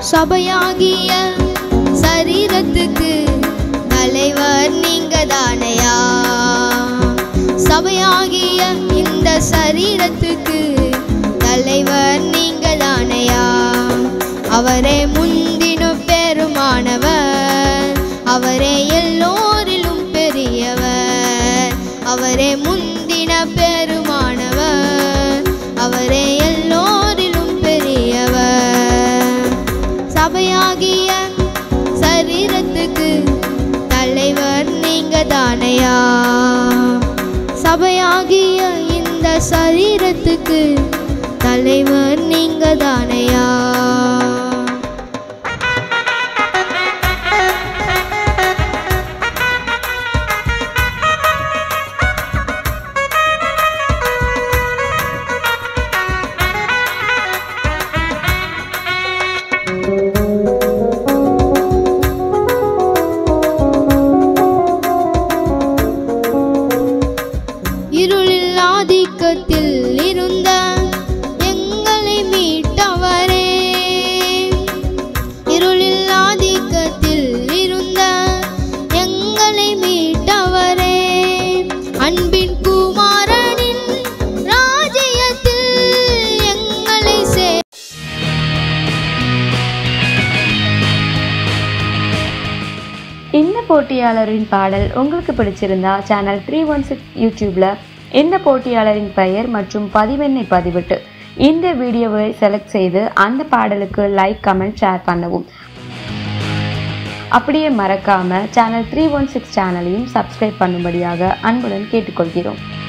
சபையாகிய சரீரத்துக்கு தலைவர் நீங்க தானையா சபையாகிய இந்த சரீரத்துக்கு தலைவர் நீங்க தானையா அவரே முந்தினும் பெருமானவர் அவரே எல்லோரிலும் பெரியவர் அவரே முந்தின பெருமானவர் அவரே எல்லோரிலும் பெரியவர் சபையாகிய சரீரத்துக்கு தலைவர் நீங்க தானையா சபையாகிய இந்த சரீரத்துக்கு தலைவர் நீங்க தானையா இருளில் ஆதிக்கத்தில் இருந்த எங்களை மீட்டவரே இருளில் ஆதிக்கத்தில் இருந்த எங்களை மீட்டவரே அன்பின் குமாரனின் ராஜ்யத்தில் எங்களை சே இந்த போட்டியாளரின் பாடல் உங்களுக்கு பிடிச்சிருந்தா சேனல் த்ரீ ஒன் சிக்ஸ் யூடியூப்ல இந்த போட்டியாளரின் பெயர் மற்றும் பதிவெண்ணை பதிவிட்டு இந்த வீடியோவை செலக்ட் செய்து அந்த பாடலுக்கு லைக் கமெண்ட் ஷேர் பண்ணவும் அப்படியே மறக்காம சேனல் த்ரீ ஒன் சிக்ஸ் சேனலையும் சப்ஸ்கிரைப் பண்ணும்படியாக அன்புடன் கேட்டுக்கொள்கிறோம்